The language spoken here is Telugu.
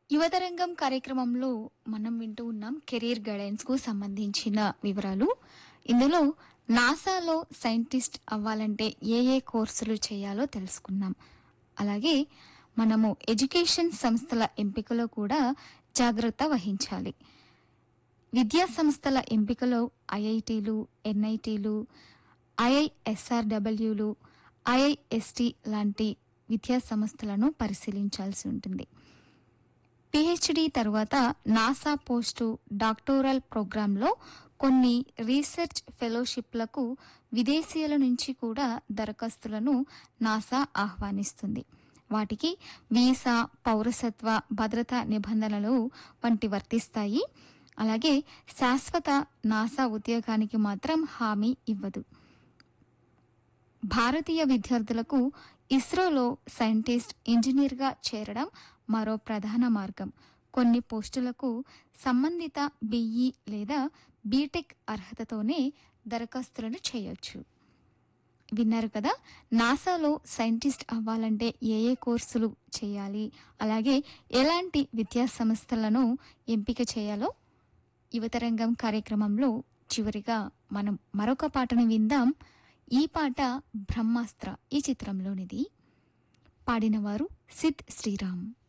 యువతరంగం కార్యక్రమంలో మనం వింటూ ఉన్నాం కెరీర్ గైడెన్స్ కు సంబంధించిన వివరాలు ఇందులో నాసాలో సైంటిస్ట్ అవ్వాలంటే ఏ ఏ కోర్సులు చేయాలో తెలుసుకున్నాం అలాగే మనము ఎడ్యుకేషన్ సంస్థల ఎంపికలో కూడా జాగ్రత్త వహించాలి విద్యా సంస్థల ఎంపికలో ఐఐటీలు ఎన్ఐటీలు ఐఐఎస్ఆర్డబ్ల్యూలు ఐఐఎస్టి లాంటి విద్యా సంస్థలను పరిశీలించాల్సి ఉంటుంది పిహెచ్డి తర్వాత నాసా పోస్టు డాక్టోరల్ ప్రోగ్రాంలో కొన్ని రీసెర్చ్ ఫెలోషిప్లకు విదేశీయుల నుంచి కూడా దరఖాస్తులను నాసా ఆహ్వానిస్తుంది వాటికి వీసా పౌరసత్వ భద్రతా నిబంధనలు వంటి వర్తిస్తాయి అలాగే శాశ్వత నాసా ఉద్యోగానికి మాత్రం హామీ ఇవ్వదు భారతీయ విద్యార్థులకు ఇస్రోలో సైంటిస్ట్ ఇంజనీర్గా చేరడం మరో ప్రధాన మార్గం కొన్ని పోస్టులకు సంబంధిత బిఈ లేదా బీటెక్ అర్హతతోనే దరఖాస్తులను చేయొచ్చు విన్నారు కదా నాసాలో సైంటిస్ట్ అవ్వాలంటే ఏ ఏ కోర్సులు చేయాలి అలాగే ఎలాంటి విద్యా సంస్థలను ఎంపిక చేయాలో యువతరంగం కార్యక్రమంలో చివరిగా మనం మరొక పాటను విందాం ఈ పాట బ్రహ్మాస్త్ర ఈ చిత్రంలోనిది పాడినవారు సిద్ శ్రీరామ్